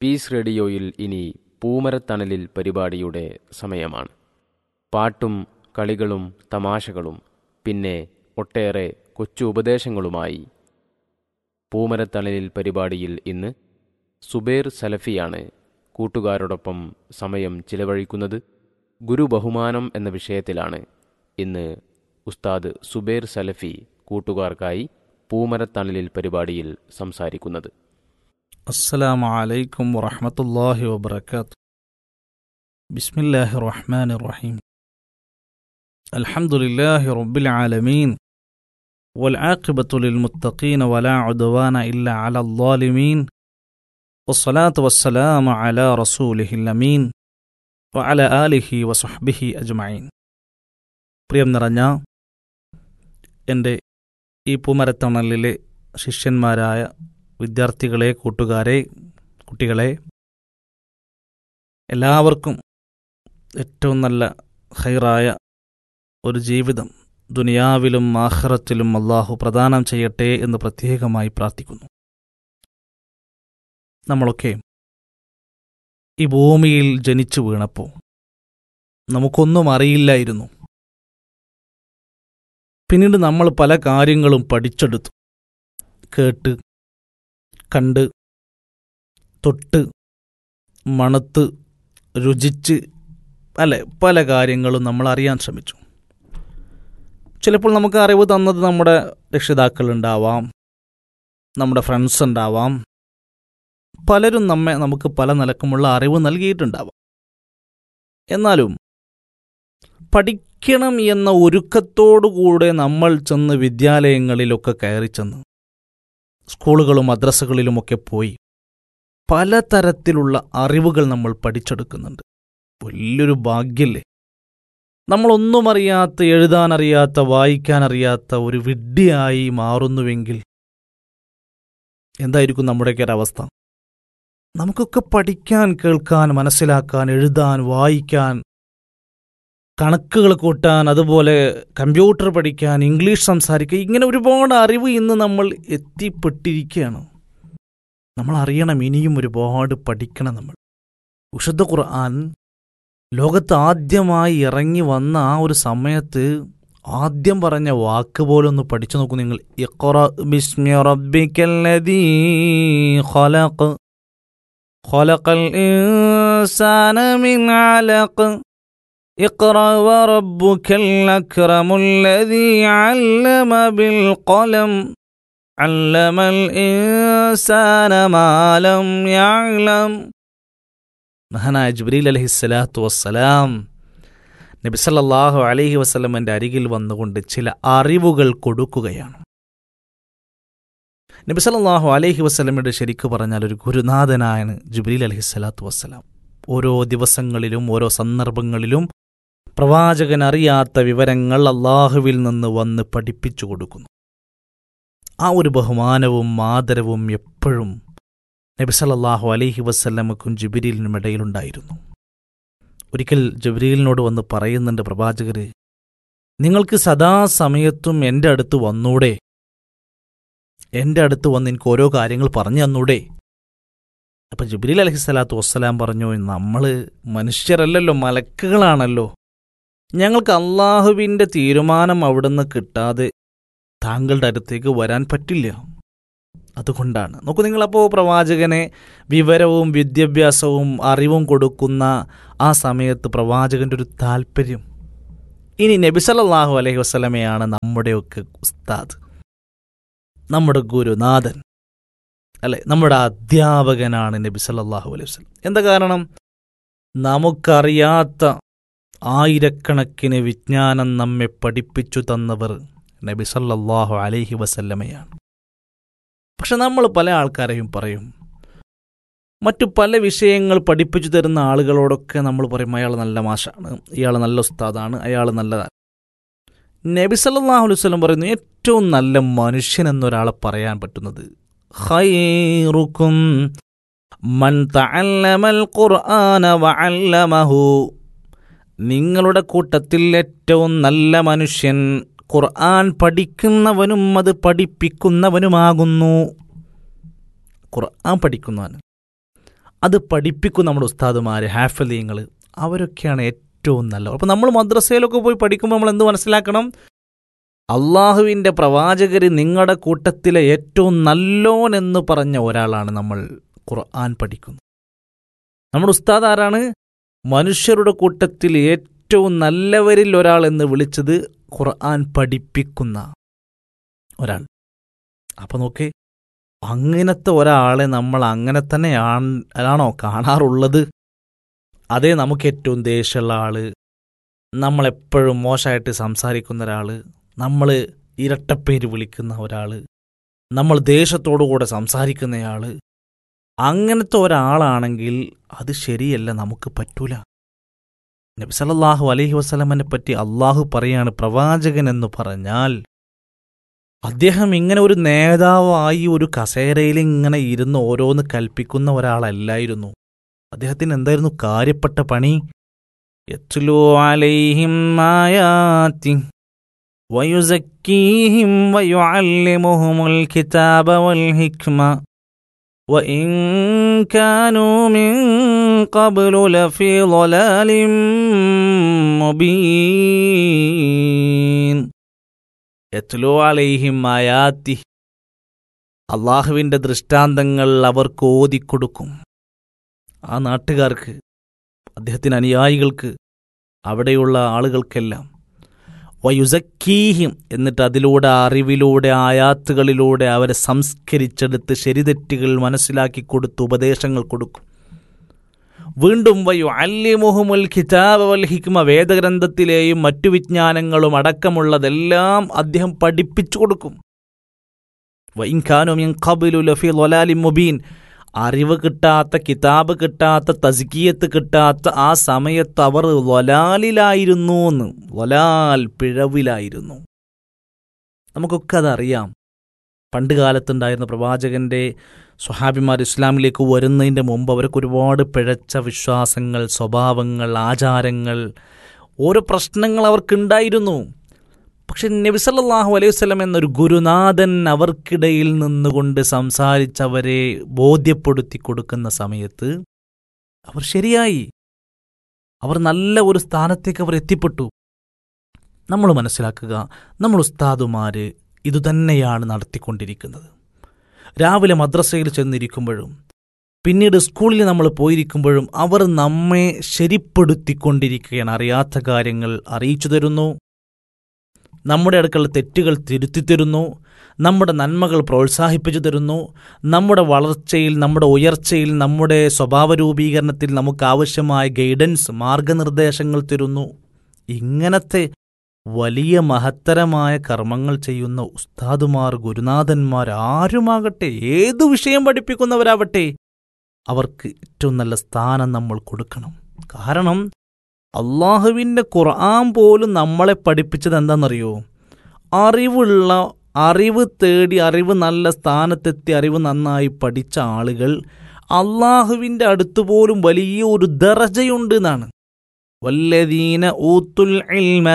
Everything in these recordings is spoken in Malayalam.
പീസ് റേഡിയോയിൽ ഇനി പൂമരത്തണലിൽ പരിപാടിയുടെ സമയമാണ് പാട്ടും കളികളും തമാശകളും പിന്നെ ഒട്ടേറെ കൊച്ചു ഉപദേശങ്ങളുമായി പൂമരത്തണലിൽ പരിപാടിയിൽ ഇന്ന് സുബേർ സലഫിയാണ് കൂട്ടുകാരോടൊപ്പം സമയം ചിലവഴിക്കുന്നത് ഗുരുബഹുമാനം എന്ന വിഷയത്തിലാണ് ഇന്ന് ഉസ്താദ് സുബേർ സലഫി കൂട്ടുകാർക്കായി പൂമരത്തണലിൽ പരിപാടിയിൽ സംസാരിക്കുന്നത് السلام عليكم ورحمة الله وبركاته بسم الله الرحمن الرحيم الحمد لله رب العالمين والعاقبة للمتقين ولا عدوان إلا على الظالمين والصلاة والسلام على رسوله الأمين وعلى آله وصحبه أجمعين പ്രിയം നിറഞ്ഞ എൻ്റെ ഈ പൂമരത്തണലിലെ ശിഷ്യന്മാരായ വിദ്യാർത്ഥികളെ കൂട്ടുകാരെ കുട്ടികളെ എല്ലാവർക്കും ഏറ്റവും നല്ല ഹൈറായ ഒരു ജീവിതം ദുനിയാവിലും ആഖിറത്തിലും അള്ളാഹു പ്രദാനം ചെയ്യട്ടെ എന്ന് പ്രത്യേകമായി പ്രാർത്ഥിക്കുന്നു നമ്മളൊക്കെ ഈ ഭൂമിയിൽ ജനിച്ചു വീണപ്പോൾ നമുക്കൊന്നും അറിയില്ലായിരുന്നു പിന്നീട് നമ്മൾ പല കാര്യങ്ങളും പഠിച്ചെടുത്തു കേട്ട് കണ്ട് തൊട്ട് മണത്ത് രുചിച്ച് അല്ലെ പല കാര്യങ്ങളും നമ്മൾ അറിയാൻ ശ്രമിച്ചു ചിലപ്പോൾ നമുക്ക് അറിവ് തന്നത് നമ്മുടെ രക്ഷിതാക്കൾ ഉണ്ടാവാം നമ്മുടെ ഫ്രണ്ട്സ് ഉണ്ടാവാം പലരും നമ്മെ നമുക്ക് പല നിലക്കുമുള്ള അറിവ് നൽകിയിട്ടുണ്ടാവാം എന്നാലും പഠിക്കണം എന്ന ഒരുക്കത്തോടുകൂടെ നമ്മൾ ചെന്ന് വിദ്യാലയങ്ങളിലൊക്കെ കയറി ചെന്ന് സ്കൂളുകളും മദ്രസകളിലുമൊക്കെ പോയി പലതരത്തിലുള്ള അറിവുകൾ നമ്മൾ പഠിച്ചെടുക്കുന്നുണ്ട് വലിയൊരു ഭാഗ്യല്ലേ നമ്മളൊന്നും അറിയാത്ത എഴുതാനറിയാത്ത വായിക്കാനറിയാത്ത ഒരു വിഡ്ഢിയായി മാറുന്നുവെങ്കിൽ എന്തായിരിക്കും നമ്മുടെയൊക്കെ ഒരവസ്ഥ നമുക്കൊക്കെ പഠിക്കാൻ കേൾക്കാൻ മനസ്സിലാക്കാൻ എഴുതാൻ വായിക്കാൻ കണക്കുകൾ കൂട്ടാൻ അതുപോലെ കമ്പ്യൂട്ടർ പഠിക്കാൻ ഇംഗ്ലീഷ് സംസാരിക്കുക ഇങ്ങനെ ഒരുപാട് അറിവ് ഇന്ന് നമ്മൾ എത്തിപ്പെട്ടിരിക്കുകയാണ് നമ്മൾ അറിയണം ഇനിയും ഒരുപാട് പഠിക്കണം നമ്മൾ വിശുദ്ധ ഖുർആൻ ലോകത്ത് ആദ്യമായി ഇറങ്ങി വന്ന ആ ഒരു സമയത്ത് ആദ്യം പറഞ്ഞ വാക്ക് പോലെ ഒന്ന് പഠിച്ചു നോക്കൂ നിങ്ങൾ ഇഖ്റ ബിസ്മി റബ്ബിക്കല്ലദീ ഖലഖ് ഖലഖൽ ഇൻസാന മിൻ അലഖ് اقرأ وربك الأكرم الذي علم بالقلم علم الإنسان ما لم يعلم മഹാനായ ജിബ്രീൽ അലഹി സ്വലാത്തു വസ്സലാം നബി സല്ലല്ലാഹു അലൈഹി വസ്ലമന്റെ അരികിൽ വന്നുകൊണ്ട് ചില അറിവുകൾ കൊടുക്കുകയാണ് നബി സല്ലല്ലാഹു അലൈഹി വസ്ലമയുടെ ശരിക്കു പറഞ്ഞാൽ ഒരു ഗുരുനാഥനായാണ് ജിബ്രീൽ അലഹി സ്വലാത്തു വസ്സലാം ഓരോ ദിവസങ്ങളിലും ഓരോ സന്ദർഭങ്ങളിലും പ്രവാചകൻ അറിയാത്ത വിവരങ്ങൾ അള്ളാഹുവിൽ നിന്ന് വന്ന് പഠിപ്പിച്ചു കൊടുക്കുന്നു ആ ഒരു ബഹുമാനവും ആദരവും എപ്പോഴും നബിസലല്ലാഹു അലൈഹി വസ്ല്ലമക്കും ജിബിരിലിനും ഇടയിലുണ്ടായിരുന്നു ഒരിക്കൽ ജബിരിലിനോട് വന്ന് പറയുന്നുണ്ട് പ്രവാചകര് നിങ്ങൾക്ക് സദാസമയത്തും എൻ്റെ അടുത്ത് വന്നൂടെ എൻ്റെ അടുത്ത് വന്ന് എനിക്ക് ഓരോ കാര്യങ്ങൾ പറഞ്ഞു തന്നൂടെ അപ്പം ജിബ്രീൽ അലഹി സ്വലാത്തു വസ്സലാം പറഞ്ഞു നമ്മൾ മനുഷ്യരല്ലല്ലോ മലക്കുകളാണല്ലോ ഞങ്ങൾക്ക് അള്ളാഹുവിൻ്റെ തീരുമാനം അവിടുന്ന് കിട്ടാതെ താങ്കളുടെ അടുത്തേക്ക് വരാൻ പറ്റില്ല അതുകൊണ്ടാണ് നോക്കൂ നിങ്ങളപ്പോൾ പ്രവാചകനെ വിവരവും വിദ്യാഭ്യാസവും അറിവും കൊടുക്കുന്ന ആ സമയത്ത് പ്രവാചകന്റെ ഒരു താല്പര്യം ഇനി നബിസല്ലാഹു അലൈഹി വസ്ലമയാണ് നമ്മുടെയൊക്കെ ഉസ്താദ് നമ്മുടെ ഗുരുനാഥൻ അല്ലെ നമ്മുടെ അധ്യാപകനാണ് നബി സല്ലല്ലാഹു അലൈഹി വസല്ലം എന്താ കാരണം നമുക്കറിയാത്ത ആയിരക്കണക്കിന് വിജ്ഞാനം നമ്മെ പഠിപ്പിച്ചു തന്നവർ നബി സല്ലല്ലാഹു അലൈഹി വസല്ലമയാണ് പക്ഷെ നമ്മൾ പല ആൾക്കാരെയും പറയും മറ്റു പല വിഷയങ്ങൾ പഠിപ്പിച്ചു തരുന്ന ആളുകളോടൊക്കെ നമ്മൾ പറയും അയാൾ നല്ല മാഷാണ് ഇയാൾ നല്ല ഉസ്താദാണ് അയാൾ നല്ലതാണ് നബി സല്ലല്ലാഹു അലൈഹി വസല്ലം പറയുന്നു ഏറ്റവും നല്ല മനുഷ്യൻ എന്നൊരാളെ പറയാൻ പറ്റുന്നത് ഖൈറുക്കും മൻ തഅല്ലമൽ ഖുർആന വഅല്ലമഹു നിങ്ങളുടെ കൂട്ടത്തിൽ ഏറ്റവും നല്ല മനുഷ്യൻ ഖുർആൻ പഠിക്കുന്നവനും അത് പഠിപ്പിക്കുന്നവനുമാകുന്നു ഖുർആൻ പഠിക്കുന്നവൻ അത് പഠിപ്പിക്കും നമ്മുടെ ഉസ്താദുമാർ ഹാഫലീങ്ങൾ അവരൊക്കെയാണ് ഏറ്റവും നല്ലത് അപ്പോൾ നമ്മൾ മദ്രസയിലൊക്കെ പോയി പഠിക്കുമ്പോൾ നമ്മൾ എന്ത് മനസ്സിലാക്കണം അള്ളാഹുവിൻ്റെ പ്രവാചകർ നിങ്ങളുടെ കൂട്ടത്തിലെ ഏറ്റവും നല്ലോൻ എന്ന് പറഞ്ഞ ഒരാളാണ് നമ്മൾ ഖുർആൻ പഠിക്കുന്നത് നമ്മുടെ ഉസ്താദ് ആരാണ് മനുഷ്യരുടെ കൂട്ടത്തിൽ ഏറ്റവും നല്ലവരിൽ ഒരാൾ എന്ന് വിളിച്ചത് ഖുർആൻ പഠിപ്പിക്കുന്ന ഒരാൾ അപ്പൊ നോക്കേ അങ്ങനത്തെ ഒരാളെ നമ്മൾ അങ്ങനെ തന്നെ ആണോ കാണാറുള്ളത് അതേ നമുക്ക് ഏറ്റവും ദേഷ്യമുള്ള ആള് നമ്മളെപ്പോഴും മോശമായിട്ട് സംസാരിക്കുന്ന ഒരാള് നമ്മൾ ഇരട്ടപ്പേര് വിളിക്കുന്ന ഒരാള് നമ്മൾ ദേഷ്യത്തോടുകൂടെ സംസാരിക്കുന്നയാള് അങ്ങനത്തെ ഒരാളാണെങ്കിൽ അത് ശരിയല്ല നമുക്ക് പറ്റൂല നബി സല്ലല്ലാഹു അലൈഹി വസല്ലമനെ പറ്റി അള്ളാഹു പറയാണ് പ്രവാചകൻ എന്ന് പറഞ്ഞാൽ അദ്ദേഹം ഇങ്ങനെ ഒരു നേതാവായി ഒരു കസേരയിൽ ഇങ്ങനെ ഇരുന്ന് ഓരോന്ന് കൽപ്പിക്കുന്ന ഒരാളല്ലായിരുന്നു അദ്ദേഹത്തിന് എന്തായിരുന്നു കാര്യപ്പെട്ട പണി യത്ലു അലൈഹിം ആയാതി വയുസക്കീഹിം വയുഅല്ലിമുഹുമുൽ കിതാബ വൽ ഹിക്മ وإن كانوا من قبل لفي ضلال مبين യത്ലു അലൈഹിം ആയാത്തി അള്ളാഹുവിൻ്റെ ദൃഷ്ടാന്തങ്ങൾ അവർക്ക് ഓതിക്കൊടുക്കും ആ നാട്ടുകാർക്ക് അദ്ദേഹത്തിന് അനുയായികൾക്ക് അവിടെയുള്ള ആളുകൾക്കെല്ലാം വയുസക്കീഹിം എന്നിട്ട് അതിലൂടെ അറിവിലൂടെ ആയാത്തുകളിലൂടെ അവരെ സംസ്കരിച്ചെടുത്ത് ശരിതെറ്റുകൾ മനസ്സിലാക്കി കൊടുത്ത് ഉപദേശങ്ങൾ കൊടുക്കും വീണ്ടും വയു അല്ലിമുഹുമുൽ ഖിതാബ് വൽ ഹിക്മ വേദഗ്രന്ഥത്തിലെയും മറ്റു വിജ്ഞാനങ്ങളും അടക്കമുള്ളതെല്ലാം അദ്ദേഹം പഠിപ്പിച്ചു കൊടുക്കും വൈൻഖാനും ഖബിലു ലഫി ലൊലാലി മുബീൻ അറിവ് കിട്ടാത്ത കിതാബ് കിട്ടാത്ത തസ്കിയത്ത് കിട്ടാത്ത ആ സമയത്ത് അവർ ലൊലാലിലായിരുന്നു എന്ന് ലൊലാൽ പിഴവിലായിരുന്നു നമുക്കൊക്കെ അതറിയാം പണ്ട് കാലത്തുണ്ടായിരുന്ന പ്രവാചകന്റെ സ്വഹാബിമാർ ഇസ്ലാമിലേക്ക് വരുന്നതിൻ്റെ മുമ്പ് അവർക്ക് ഒരുപാട് പിഴച്ച വിശ്വാസങ്ങൾ സ്വഭാവങ്ങൾ ആചാരങ്ങൾ ഓരോ പ്രശ്നങ്ങൾ അവർക്കുണ്ടായിരുന്നു പക്ഷെ നബിസല്ലാഹു അലൈഹി വസ്ലം എന്നൊരു ഗുരുനാഥൻ അവർക്കിടയിൽ നിന്നുകൊണ്ട് സംസാരിച്ചവരെ ബോധ്യപ്പെടുത്തി കൊടുക്കുന്ന സമയത്ത് അവർ ശരിയായി അവർ നല്ല ഒരു സ്ഥാനത്തേക്ക് അവർ എത്തിപ്പെട്ടു നമ്മൾ മനസ്സിലാക്കുക നമ്മൾ ഉസ്താദുമാര് ഇതുതന്നെയാണ് നടത്തിക്കൊണ്ടിരിക്കുന്നത് രാവിലെ മദ്രസയിൽ ചെന്നിരിക്കുമ്പോഴും പിന്നീട് സ്കൂളിൽ നമ്മൾ പോയിരിക്കുമ്പോഴും അവർ നമ്മെ ശരിപ്പെടുത്തിക്കൊണ്ടിരിക്കുകയാണ് അറിയാത്ത കാര്യങ്ങൾ അറിയിച്ചു തരുന്നു നമ്മുടെ അടുക്കള തെറ്റുകൾ തിരുത്തി തരുന്നു നമ്മുടെ നന്മകൾ പ്രോത്സാഹിപ്പിച്ചു തരുന്നു നമ്മുടെ വളർച്ചയിൽ നമ്മുടെ ഉയർച്ചയിൽ നമ്മുടെ സ്വഭാവ രൂപീകരണത്തിൽ നമുക്ക് ആവശ്യമായ ഗൈഡൻസ് മാർഗനിർദ്ദേശങ്ങൾ തരുന്നു ഇങ്ങനത്തെ വലിയ മഹത്തരമായ കർമ്മങ്ങൾ ചെയ്യുന്ന ഉസ്താദുമാർ ഗുരുനാഥന്മാർ ആരുമാകട്ടെ ഏതു വിഷയം പഠിപ്പിക്കുന്നവരാവട്ടെ അവർക്ക് ഏറ്റവും നല്ല സ്ഥാനം നമ്മൾ കൊടുക്കണം കാരണം അള്ളാഹുവിൻ്റെ ഖുർആൻ പോലും നമ്മളെ പഠിപ്പിച്ചത് എന്താണെന്നറിയോ അറിവുള്ള അറിവ് തേടി അറിവ് നല്ല സ്ഥാനത്തെത്തി അറിവ് നന്നായി പഠിച്ച ആളുകൾ അള്ളാഹുവിൻ്റെ അടുത്ത് പോലും വലിയ ഒരു ദറജയുണ്ട് എന്നാണ് വല്ലദീന ഊത്തുൽ ഇൽമ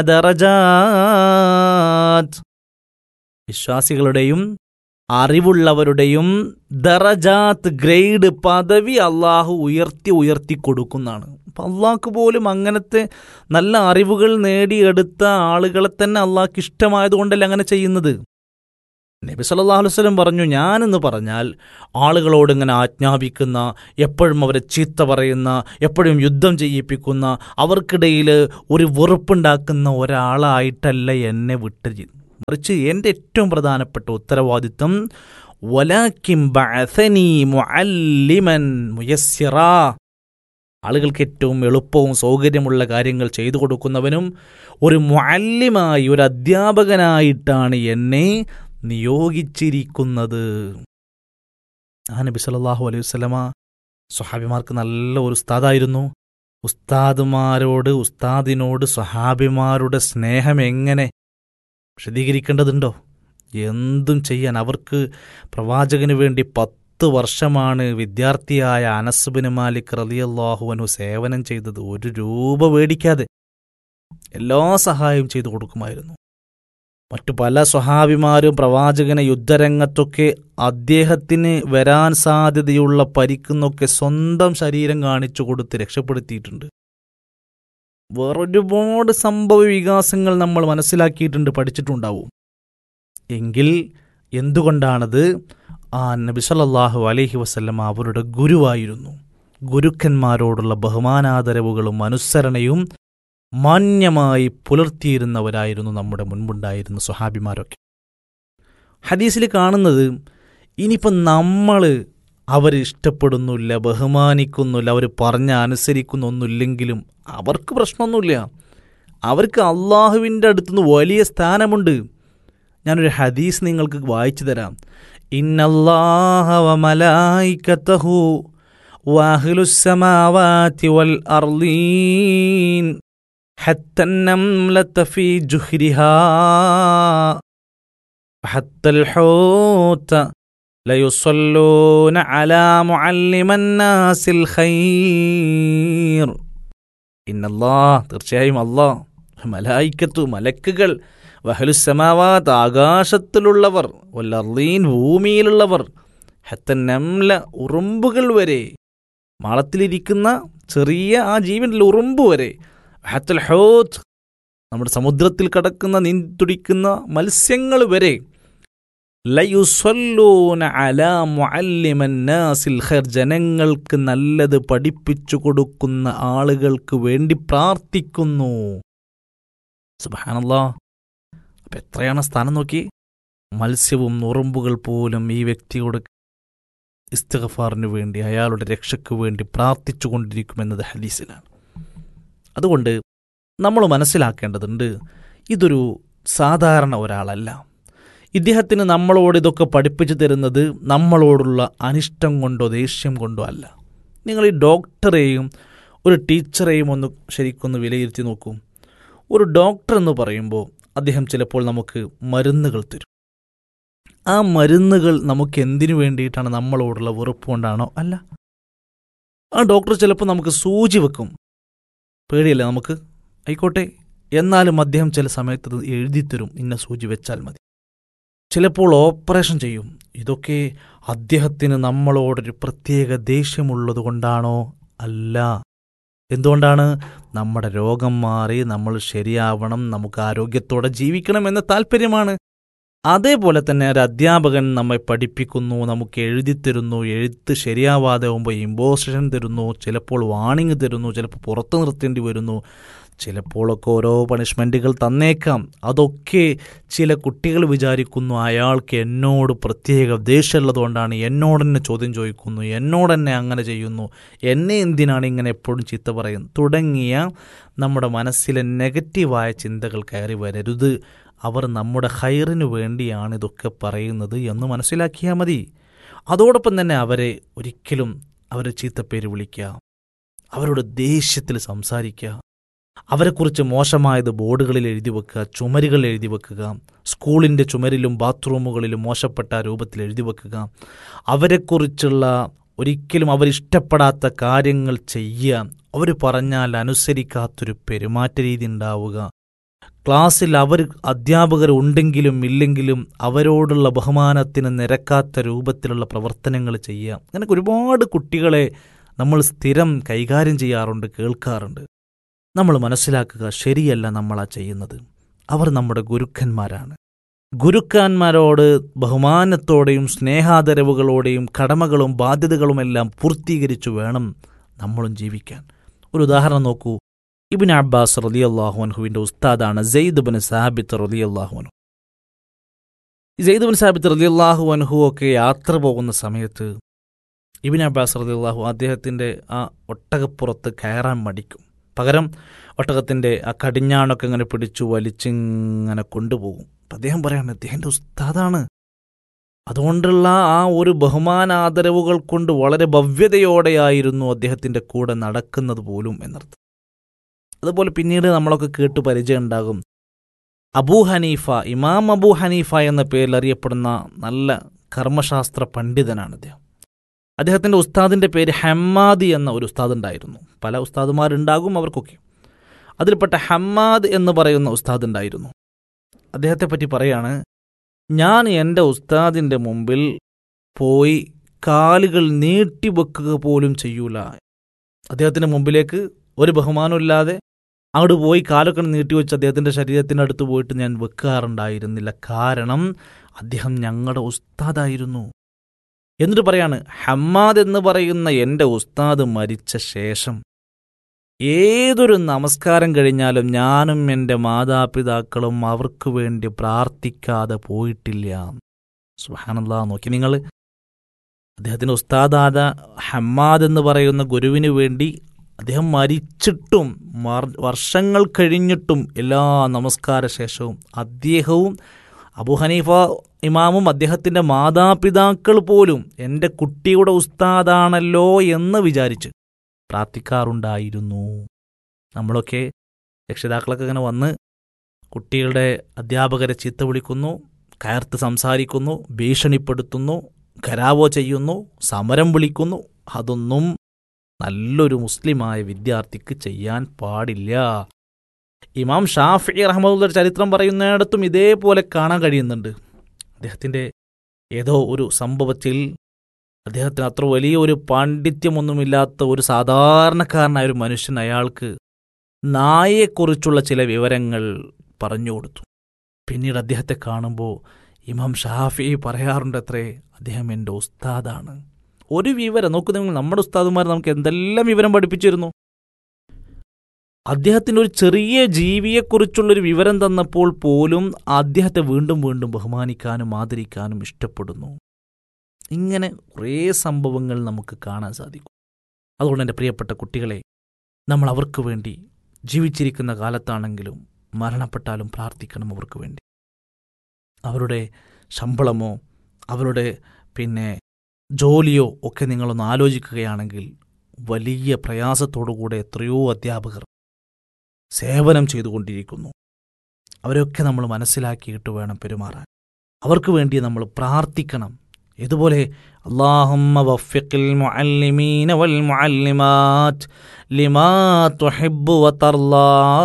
ദറജാത്ത് വിശ്വാസികളുടെയും അറിവുള്ളവരുടെയും ദറജാത്ത് ഗ്രേഡ് പദവി അള്ളാഹു ഉയർത്തി ഉയർത്തി കൊടുക്കുന്നതാണ് അപ്പം അള്ളാഹ്ക്ക് പോലും അങ്ങനത്തെ നല്ല അറിവുകൾ നേടിയെടുത്ത ആളുകളെ തന്നെ അള്ളാഹ്ക്ക് ഇഷ്ടമായതുകൊണ്ടല്ല അങ്ങനെ ചെയ്യുന്നത് നബി സല്ലല്ലാഹു അലൈഹി വസല്ലം പറഞ്ഞു ഞാനെന്ന് പറഞ്ഞാൽ ആളുകളോട് ഇങ്ങനെ ആജ്ഞാപിക്കുന്ന എപ്പോഴും അവരെ ചീത്ത പറയുന്ന എപ്പോഴും യുദ്ധം ചെയ്യിപ്പിക്കുന്ന അവർക്കിടയിൽ ഒരു വെറുപ്പുണ്ടാക്കുന്ന ഒരാളായിട്ടല്ല എന്നെ വിട്ട് മറിച്ച് എൻ്റെ ഏറ്റവും പ്രധാനപ്പെട്ട ഉത്തരവാദിത്വം വലാക്കിം ബഅസനി മുഅല്ലിമൻ മുയസ്സിറ ആളുകൾക്ക് ഏറ്റവും എളുപ്പവും സൗകര്യമുള്ള കാര്യങ്ങൾ ചെയ്തു കൊടുക്കുന്നവനും ഒരു മുഅല്ലിമായി ഒരു അധ്യാപകനായിട്ടാണ് എന്നെ നിയോഗിച്ചിരിക്കുന്നത് ആ നബി സല്ലല്ലാഹു അലൈഹി വസല്ലമ സ്വഹാബിമാർക്ക് നല്ല ഒരു ഉസ്താദായിരുന്നു ഉസ്താദുമാരോട് ഉസ്താദിനോട് സ്വഹാബിമാരുടെ സ്നേഹം എങ്ങനെ വിശദീകരിക്കേണ്ടതുണ്ടോ എന്തും ചെയ്യാൻ അവർക്ക് പ്രവാചകന് വേണ്ടി പത്ത് വർഷമാണ് വിദ്യാർത്ഥിയായ അനസുബിന് മാലിക് റലിയല്ലാഹുവനു സേവനം ചെയ്തത് ഒരു രൂപ മേടിക്കാതെ എല്ലാ സഹായവും ചെയ്തു കൊടുക്കുമായിരുന്നു മറ്റു പല സ്വഹാബിമാരും പ്രവാചകനെ യുദ്ധരംഗത്തൊക്കെ അദ്ദേഹത്തിന് വരാൻ സാധ്യതയുള്ള പരിക്കുന്നൊക്കെ സ്വന്തം ശരീരം കാണിച്ചു കൊടുത്ത് രക്ഷപ്പെടുത്തിയിട്ടുണ്ട് വേറൊരുപാട് സംഭവ വികാസങ്ങൾ നമ്മൾ മനസ്സിലാക്കിയിട്ടുണ്ട് പഠിച്ചിട്ടുണ്ടാവും എങ്കിൽ എന്തുകൊണ്ടാണത് ആ നബി സല്ലല്ലാഹു അലൈഹി വസല്ലം അവരുടെ ഗുരുവായിരുന്നു ഗുരുക്കന്മാരോടുള്ള ബഹുമാനാദരവുകളും അനുസരണയും മാന്യമായി പുലർത്തിയിരുന്നവരായിരുന്നു നമ്മുടെ മുൻപുണ്ടായിരുന്ന സ്വഹാബിമാരൊക്കെ ഹദീസിൽ കാണുന്നത് ഇനിയിപ്പം നമ്മൾ അവർ ഇഷ്ടപ്പെടുന്നില്ല ബഹുമാനിക്കുന്നില്ല അവർ പറഞ്ഞ അനുസരിക്കുന്നൊന്നുമില്ലെങ്കിലും അവർക്ക് പ്രശ്നമൊന്നുമില്ല അവർക്ക് അള്ളാഹുവിൻ്റെ അടുത്തുനിന്ന് വലിയ സ്ഥാനമുണ്ട് ഞാനൊരു ഹദീസ് നിങ്ങൾക്ക് വായിച്ചു തരാം ഇന്നല്ലാഹ വമലായിക്കത്തഹു വാഹിലുസ്സമാവാതി വൽ അർളീൻ حتى النملة في جحرها وحتى الحوت ليصلون على معلم الناس الخير إن الله തീർച്ചയായും അള്ളാഹ് മലായിക്കത്തു മലക്കുകൾ വഹലുസമാവാത്ത് ആകാശത്തിലുള്ളവർ വല്ലർലീൻ ഭൂമിയിലുള്ളവർ ഹത്തൻ നംല ഉറുമ്പുകൾ വരെ മാളത്തിലിരിക്കുന്ന ചെറിയ ആ ജീവനിൽ ഉറുമ്പ് വരെ ഹത്തൽ ഹോത്ത് നമ്മുടെ സമുദ്രത്തിൽ കടക്കുന്ന നീന്തുടിക്കുന്ന മത്സ്യങ്ങൾ വരെ ലയുസല്ലൂന അലാ മുഅല്ലിമൻ നാസിൽ ഖൈർ ജനങ്ങൾക്ക് നല്ലത് പഠിപ്പിച്ചു കൊടുക്കുന്ന ആളുകൾക്ക് വേണ്ടി പ്രാർത്ഥിക്കുന്നു സുബ്ഹാനല്ലാ അപ്പൊ എത്രയാണ് സ്ഥാനം നോക്കി മത്സ്യവും ഉറുമ്പുകൾ പോലും ഈ വ്യക്തിയോട് ഇസ്തിഗഫാറിന് വേണ്ടി അയാളുടെ രക്ഷയ്ക്ക് വേണ്ടി പ്രാർത്ഥിച്ചു കൊണ്ടിരിക്കുമെന്നത് ഹദീസിലാണ് അതുകൊണ്ട് നമ്മൾ മനസ്സിലാക്കേണ്ടതുണ്ട് ഇതൊരു സാധാരണ ഒരാളല്ല ഇദ്ദേഹത്തിന് നമ്മളോട് ഇതൊക്കെ പഠിപ്പിച്ചു തരുന്നത് നമ്മളോടുള്ള അനിഷ്ടം കൊണ്ടോ ദേഷ്യം കൊണ്ടോ അല്ല നിങ്ങൾ ഈ ഡോക്ടറെയും ഒരു ടീച്ചറെയും ഒന്ന് ശരിക്കൊന്ന് വിലയിരുത്തി നോക്കൂ ഒരു ഡോക്ടർ എന്ന് പറയുമ്പോൾ അദ്ദേഹം ചിലപ്പോൾ നമുക്ക് മരുന്നുകൾ തരും ആ മരുന്നുകൾ നമുക്ക് എന്തിനു വേണ്ടിയിട്ടാണ് നമ്മളോടുള്ള വെറുപ്പ് കൊണ്ടാണോ അല്ല ആ ഡോക്ടർ ചിലപ്പോൾ നമുക്ക് സൂചി വെക്കും പേടിയല്ലേ നമുക്ക് ആയിക്കോട്ടെ എന്നാലും അദ്ദേഹം ചില സമയത്ത് അത് എഴുതിത്തരും ഇന്ന സൂചി വെച്ചാൽ മതി ചിലപ്പോൾ ഓപ്പറേഷൻ ചെയ്യും ഇതൊക്കെ അദ്ദേഹത്തിന് നമ്മളോടൊരു പ്രത്യേക ദേഷ്യമുള്ളത് കൊണ്ടാണോ അല്ല എന്തുകൊണ്ടാണ് നമ്മുടെ രോഗം മാറി നമ്മൾ ശരിയാവണം നമുക്ക് ആരോഗ്യത്തോടെ ജീവിക്കണം എന്ന താല്പര്യമാണ് അതേപോലെ തന്നെ ഒരു അധ്യാപകൻ നമ്മെ പഠിപ്പിക്കുന്നു നമുക്ക് എഴുതി തരുന്നു എഴുത്ത് ശരിയാവാതെ ആകുമ്പോൾ ഇമ്പോസിഷൻ തരുന്നു ചിലപ്പോൾ വാണിംഗ് തരുന്നു ചിലപ്പോൾ പുറത്തു നിർത്തേണ്ടി വരുന്നു ചിലപ്പോഴൊക്കെ ഓരോ പണിഷ്മെൻറ്റുകൾ തന്നേക്കാം അതൊക്കെ ചില കുട്ടികൾ വിചാരിക്കുന്നു അയാൾക്ക് എന്നോട് പ്രത്യേക ദേഷ്യമുള്ളതുകൊണ്ടാണ് എന്നോട് തന്നെ ചോദ്യം ചോദിക്കുന്നു എന്നോട് തന്നെ അങ്ങനെ ചെയ്യുന്നു എന്നെ എന്തിനാണ് ഇങ്ങനെ എപ്പോഴും ചീത്ത പറയുന്നത് തുടങ്ങിയ നമ്മുടെ മനസ്സിലെ നെഗറ്റീവായ ചിന്തകൾ കയറി വരരുത് അവർ നമ്മുടെ ഹൈറിനു വേണ്ടിയാണ് ഇതൊക്കെ പറയുന്നത് എന്ന് മനസ്സിലാക്കിയാൽ മതി അതോടൊപ്പം തന്നെ അവരെ ഒരിക്കലും അവരെ ചീത്തപ്പേര് വിളിക്കുക അവരോട് ദേഷ്യത്തിൽ സംസാരിക്കുക അവരെക്കുറിച്ച് മോശമായത് ബോർഡുകളിൽ എഴുതി വെക്കുക ചുമരുകൾ എഴുതി വെക്കുക സ്കൂളിൻ്റെ ചുമരിലും ബാത്റൂമുകളിലും മോശപ്പെട്ട രൂപത്തിൽ എഴുതി വെക്കുക അവരെക്കുറിച്ചുള്ള ഒരിക്കലും അവരിഷ്ടപ്പെടാത്ത കാര്യങ്ങൾ ചെയ്യുക അവർ പറഞ്ഞാൽ അനുസരിക്കാത്തൊരു പെരുമാറ്റ രീതി ഉണ്ടാവുക ക്ലാസ്സിൽ അവർ അധ്യാപകർ ഉണ്ടെങ്കിലും ഇല്ലെങ്കിലും അവരോടുള്ള ബഹുമാനത്തിന് നിരക്കാത്ത രൂപത്തിലുള്ള പ്രവർത്തനങ്ങൾ ചെയ്യുക അങ്ങനെ ഒരുപാട് കുട്ടികളെ നമ്മൾ സ്ഥിരം കൈകാര്യം ചെയ്യാറുണ്ട് കേൾക്കാറുണ്ട് നമ്മൾ മനസ്സിലാക്കുക ശരിയല്ല നമ്മളാ ചെയ്യുന്നത് അവർ നമ്മുടെ ഗുരുക്കന്മാരാണ് ഗുരുക്കന്മാരോട് ബഹുമാനത്തോടെയും സ്നേഹാദരവുകളോടെയും കടമകളും ബാധ്യതകളുമെല്ലാം പൂർത്തീകരിച്ചു വേണം നമ്മളും ജീവിക്കാൻ ഒരു ഉദാഹരണം നോക്കൂ ഇബിൻ അബ്ബാസ് റലി അള്ളാഹുഅൻഹുവിൻ്റെ ഉസ്താദാണ് സെയ്ദ് ബിൻ സാബിത്ത് റലി അള്ളാഹുഅൻഹു സെയ്ദ് ബിൻ സാബിത്ത് റലി അള്ളാഹു അൻഹു ഒക്കെ യാത്ര പോകുന്ന സമയത്ത് ഇബിൻ അബ്ബാസ് റലി അള്ളാഹു അദ്ദേഹത്തിൻ്റെ ആ ഒട്ടകപ്പുറത്ത് കയറാൻ മടിക്കും പകരം ഒട്ടകത്തിൻ്റെ ആ കടിഞ്ഞാണൊക്കെ ഇങ്ങനെ പിടിച്ചു വലിച്ചിങ്ങനെ കൊണ്ടുപോകും അപ്പം അദ്ദേഹം പറയാണ് അദ്ദേഹത്തിൻ്റെ ഉസ്താദാണ് അതുകൊണ്ടുള്ള ആ ഒരു ബഹുമാനാദരവുകൾ കൊണ്ട് വളരെ ഭവ്യതയോടെയായിരുന്നു അദ്ദേഹത്തിൻ്റെ കൂടെ നടക്കുന്നത് പോലും എന്നർത്ഥം അതുപോലെ പിന്നീട് നമ്മളൊക്കെ കേട്ട് പരിചയം ഉണ്ടാകും അബൂ ഹനീഫ ഇമാം അബൂ ഹനീഫ എന്ന പേരിൽ അറിയപ്പെടുന്ന നല്ല കർമ്മശാസ്ത്ര പണ്ഡിതനാണ് അദ്ദേഹം അദ്ദേഹത്തിൻ്റെ ഉസ്താദിൻ്റെ പേര് ഹമ്മാദി എന്ന ഒരു ഉസ്താദ് ഉണ്ടായിരുന്നു പല ഉസ്താദുമാരുണ്ടാകും അവർക്കൊക്കെ അതിൽപ്പെട്ട ഹമ്മാദ് എന്ന് പറയുന്ന ഉസ്താദ് ഉണ്ടായിരുന്നു അദ്ദേഹത്തെ പറ്റി പറയാണ് ഞാൻ എൻ്റെ ഉസ്താദിൻ്റെ മുമ്പിൽ പോയി കാലുകൾ നീട്ടിവെക്കുക പോലും ചെയ്യൂല അദ്ദേഹത്തിൻ്റെ മുമ്പിലേക്ക് ഒരു ബഹുമാനമില്ലാതെ അങ്ങോട്ട് പോയി കാലൊക്കെ നീട്ടിവെച്ച് അദ്ദേഹത്തിൻ്റെ ശരീരത്തിനടുത്ത് പോയിട്ട് ഞാൻ വെക്കാറുണ്ടായിരുന്നില്ല കാരണം അദ്ദേഹം ഞങ്ങളുടെ ഉസ്താദായിരുന്നു എന്നിട്ട് പറയാണ് ഹമ്മാദ് എന്ന് പറയുന്ന എൻ്റെ ഉസ്താദ് മരിച്ച ശേഷം ഏതൊരു നമസ്കാരം കഴിഞ്ഞാലും ഞാനും എൻ്റെ മാതാപിതാക്കളും അവർക്ക് വേണ്ടി പ്രാർത്ഥിക്കാതെ പോയിട്ടില്ല സുഹാനല്ലാ നോക്കി നിങ്ങൾ അദ്ദേഹത്തിൻ്റെ ഉസ്താദാദ ഹമ്മാദ് എന്ന് പറയുന്ന ഗുരുവിന് വേണ്ടി അദ്ദേഹം മരിച്ചിട്ടും മർ- വർഷങ്ങൾ കഴിഞ്ഞിട്ടും എല്ലാ നമസ്കാര ശേഷവും അദ്ദേഹവും അബു ഹനീഫ ഇമാമും അദ്ദേഹത്തിൻ്റെ മാതാപിതാക്കൾ പോലും എൻ്റെ കുട്ടിയുടെ ഉസ്താദാണല്ലോ എന്ന് വിചാരിച്ച് പ്രാർത്ഥിക്കാറുണ്ടായിരുന്നു നമ്മളൊക്കെ രക്ഷിതാക്കളൊക്കെ ഇങ്ങനെ വന്ന് കുട്ടികളുടെ അധ്യാപകരെ ചീത്ത വിളിക്കുന്നു കയർത്ത് സംസാരിക്കുന്നു ഭീഷണിപ്പെടുത്തുന്നു ഖരാവോ ചെയ്യുന്നു സമരം വിളിക്കുന്നു അതൊന്നും നല്ലൊരു മുസ്ലിമായ വിദ്യാർത്ഥിക്ക് ചെയ്യാൻ പാടില്ല ഇമാം ഷാഫി റഹ്മുള്ള ചരിത്രം പറയുന്നിടത്തും ഇതേപോലെ കാണാൻ കഴിയുന്നുണ്ട് അദ്ദേഹത്തിൻ്റെ ഏതോ ഒരു സംഭവത്തിൽ അദ്ദേഹത്തിന് അത്ര വലിയ ഒരു പാണ്ഡിത്യമൊന്നുമില്ലാത്ത ഒരു സാധാരണക്കാരനായ ഒരു മനുഷ്യൻ അയാൾക്ക് നായയെക്കുറിച്ചുള്ള ചില വിവരങ്ങൾ പറഞ്ഞു കൊടുത്തു പിന്നീട് അദ്ദേഹത്തെ കാണുമ്പോൾ ഇമാം ഷാഫി പറയാറുണ്ട് അത്രേ അദ്ദേഹം എൻ്റെ ഉസ്താദാണ് ഒരു വിവരം നോക്കൂ നിങ്ങൾ നമ്മുടെ ഉസ്താദുമാർ നമുക്ക് എന്തെല്ലാം വിവരം പഠിപ്പിച്ചിരുന്നു അദ്ദേഹത്തിന് ഒരു ചെറിയ ജീവിയെക്കുറിച്ചുള്ളൊരു വിവരം തന്നപ്പോൾ പോലും അദ്ദേഹത്തെ വീണ്ടും വീണ്ടും ബഹുമാനിക്കാനും ആദരിക്കാനും ഇഷ്ടപ്പെടുന്നു ഇങ്ങനെ കുറേ സംഭവങ്ങൾ നമുക്ക് കാണാൻ സാധിക്കും അതുകൊണ്ട് എൻ്റെ പ്രിയപ്പെട്ട കുട്ടികളെ നമ്മൾ അവർക്ക് വേണ്ടി ജീവിച്ചിരിക്കുന്ന കാലത്താണെങ്കിലും മരണപ്പെട്ടാലും പ്രാർത്ഥിക്കണം അവർക്ക് വേണ്ടി അവരുടെ ശമ്പളമോ അവരുടെ പിന്നെ ജോലിയോ ഒക്കെ നിങ്ങളൊന്ന് ആലോചിക്കുകയാണെങ്കിൽ വലിയ പ്രയാസത്തോടുകൂടെ എത്രയോ അധ്യാപകർ സേവനം ചെയ്തുകൊണ്ടിരിക്കുന്നു അവരൊക്കെ നമ്മൾ മനസ്സിലാക്കിയിട്ട് വേണം പെരുമാറാൻ അവർക്ക് വേണ്ടി നമ്മൾ പ്രാർത്ഥിക്കണം ഇതുപോലെ അള്ളാഹുമ്മ വഫിഖിൽ മുഅല്ലിമീന വൽ മുഅല്ലിമാറ്റ് ലിമാ തുഹിബ്ബു വതർലാ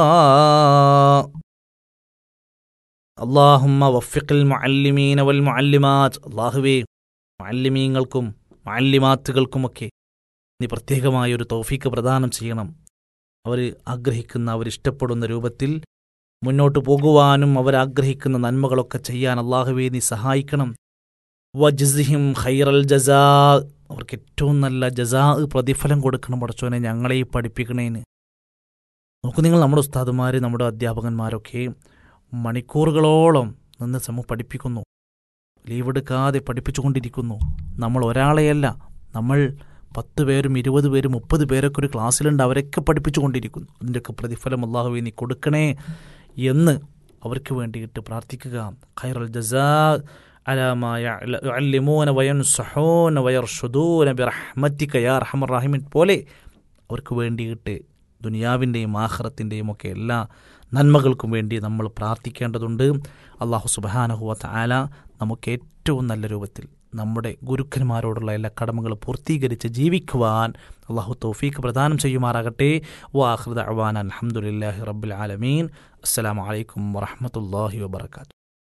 അള്ളാഹുമ്മ വഫിഖിൽ മുഅല്ലിമീന വൽ മുഅല്ലിമാറ്റ് അള്ളാഹുവേ മുഅല്ലിമീങ്ങൾക്കും മുഅല്ലിമാത്തുകൾക്കുമൊക്കെ നീ പ്രത്യേകമായ ഒരു തൗഫീക്ക് പ്രദാനം ചെയ്യണം അവർ ആഗ്രഹിക്കുന്ന അവരിഷ്ടപ്പെടുന്ന രൂപത്തിൽ മുന്നോട്ട് പോകുവാനും അവരാഗ്രഹിക്കുന്ന നന്മകളൊക്കെ ചെയ്യാൻ അള്ളാഹുവേ നീ സഹായിക്കണം വജ്സിഹിം ഖൈറൽ ജസാ അവർക്ക് ഏറ്റവും നല്ല ജസാ പ്രതിഫലം കൊടുക്കണം പടച്ചോനെ ഞങ്ങളെ ഈ പഠിപ്പിക്കണേന് നോക്കൂ നിങ്ങൾ നമ്മുടെ ഉസ്താദുമാർ നമ്മുടെ അധ്യാപകന്മാരൊക്കെ മണിക്കൂറുകളോളം നിന്ന് സമ പഠിപ്പിക്കുന്നു ലീവെടുക്കാതെ പഠിപ്പിച്ചുകൊണ്ടിരിക്കുന്നു നമ്മൾ ഒരാളെയല്ല നമ്മൾ പത്ത് പേരും ഇരുപത് പേരും മുപ്പത് പേരൊക്കെ ഒരു ക്ലാസ്സിലുണ്ട് അവരൊക്കെ പഠിപ്പിച്ചുകൊണ്ടിരിക്കുന്നു അതിൻ്റെയൊക്കെ പ്രതിഫലം അള്ളാഹുവെ നീ കൊടുക്കണേ എന്ന് അവർക്ക് വേണ്ടിയിട്ട് പ്രാർത്ഥിക്കുക ഖൈറൽ ജസാ അലാമായ അല്ലിമൂന വയൻ സഹോന വയർ ഷുദൂന ബിറഹ്മത്തിക്ക യാ റഹമർ റാഹിമിൻ പോലെ അവർക്ക് വേണ്ടിയിട്ട് ദുനിയാവിൻ്റെയും ആഹ്റത്തിൻ്റെയും ഒക്കെ എല്ലാ നന്മകൾക്കും വേണ്ടി നമ്മൾ പ്രാർത്ഥിക്കേണ്ടതുണ്ട് അള്ളാഹു സുബാനഹുവ ആല നമുക്ക് ഏറ്റവും നല്ല രൂപത്തിൽ നമ്മുടെ ഗുരുക്കന്മാരോടുള്ള എല്ലാ കടമകളും പൂർത്തീകരിച്ച് ജീവിക്കുവാൻ അള്ളാഹു തൗഫീഖ് പ്രദാനം ചെയ്യുമാറാകട്ടെ വാഹൃദ അവാൻ അലഹമുല്ലാഹി റബ്ബുൽ ആലമീൻ അസ്സലാമു അലൈക്കും വറഹമത്തല്ലാഹി വബർക്കാത്തു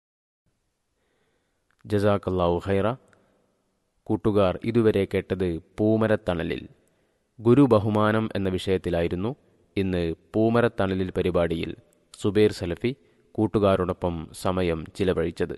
ജസാക്കല്ലാഹു ഖൈറ കൂട്ടുകാർ ഇതുവരെ കേട്ടത് പൂമരത്തണലിൽ ഗുരു ബഹുമാനം എന്ന വിഷയത്തിലായിരുന്നു ഇന്ന് പൂമരത്തണലിൽ പരിപാടിയിൽ സുബൈർ സലഫി കൂട്ടുകാരോടൊപ്പം സമയം ചിലവഴിച്ചത്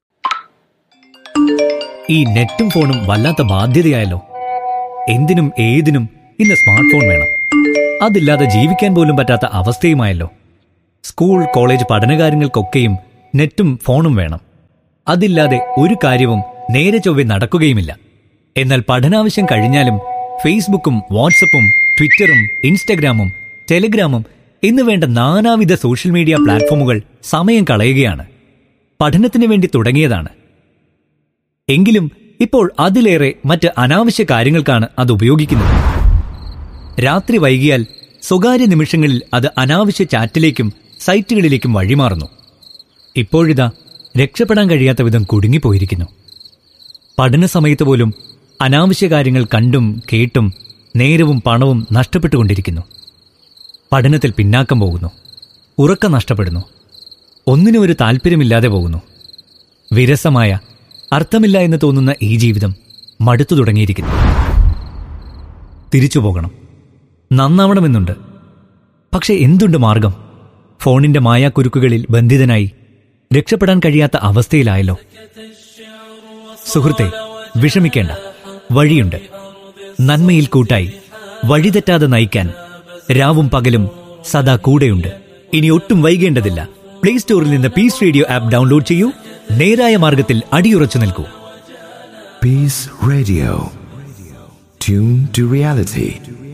ഈ നെറ്റും ഫോണും വല്ലാത്ത ബാധ്യതയായല്ലോ എന്തിനും ഏതിനും ഇന്ന് സ്മാർട്ട് ഫോൺ വേണം അതില്ലാതെ ജീവിക്കാൻ പോലും പറ്റാത്ത അവസ്ഥയുമായല്ലോ സ്കൂൾ കോളേജ് പഠനകാര്യങ്ങൾക്കൊക്കെയും നെറ്റും ഫോണും വേണം അതില്ലാതെ ഒരു കാര്യവും നേരെ ചൊവ്വെ നടക്കുകയുമില്ല എന്നാൽ പഠനാവശ്യം കഴിഞ്ഞാലും ഫേസ്ബുക്കും വാട്സപ്പും ട്വിറ്ററും ഇൻസ്റ്റഗ്രാമും ടെലിഗ്രാമും എന്ന് വേണ്ട നാനാവിധ സോഷ്യൽ മീഡിയ പ്ലാറ്റ്ഫോമുകൾ സമയം കളയുകയാണ് പഠനത്തിന് വേണ്ടി തുടങ്ങിയതാണ് എങ്കിലും ഇപ്പോൾ അതിലേറെ മറ്റ് അനാവശ്യ കാര്യങ്ങൾക്കാണ് അത് ഉപയോഗിക്കുന്നത് രാത്രി വൈകിയാൽ സ്വകാര്യ നിമിഷങ്ങളിൽ അത് അനാവശ്യ ചാറ്റിലേക്കും സൈറ്റുകളിലേക്കും വഴിമാറുന്നു ഇപ്പോഴിതാ രക്ഷപ്പെടാൻ കഴിയാത്ത വിധം കുടുങ്ങിപ്പോയിരിക്കുന്നു പഠന സമയത്ത് പോലും അനാവശ്യ കാര്യങ്ങൾ കണ്ടും കേട്ടും നേരവും പണവും നഷ്ടപ്പെട്ടുകൊണ്ടിരിക്കുന്നു പഠനത്തിൽ പിന്നാക്കം പോകുന്നു ഉറക്കം നഷ്ടപ്പെടുന്നു ഒന്നിനും ഒരു താല്പര്യമില്ലാതെ പോകുന്നു വിരസമായ അർത്ഥമില്ല എന്ന് തോന്നുന്ന ഈ ജീവിതം മടുത്തു തുടങ്ങിയിരിക്കുന്നു തിരിച്ചു പോകണം നന്നാവണമെന്നുണ്ട് പക്ഷെ എന്തുണ്ട് മാർഗം ഫോണിന്റെ മായാക്കുരുക്കുകളിൽ ബന്ധിതനായി രക്ഷപ്പെടാൻ കഴിയാത്ത അവസ്ഥയിലായല്ലോ സുഹൃത്തെ വിഷമിക്കേണ്ട വഴിയുണ്ട് നന്മയിൽ കൂട്ടായി വഴിതെറ്റാതെ നയിക്കാൻ രാവും പകലും സദാ കൂടെയുണ്ട് ഇനി ഒട്ടും വൈകേണ്ടതില്ല പ്ലേ സ്റ്റോറിൽ നിന്ന് പീസ് റേഡിയോ ആപ്പ് ഡൗൺലോഡ് ചെയ്യൂ നേരായ മാർഗത്തിൽ അടിയുറച്ചു നിൽക്കൂ Peace Radio. Tune to reality.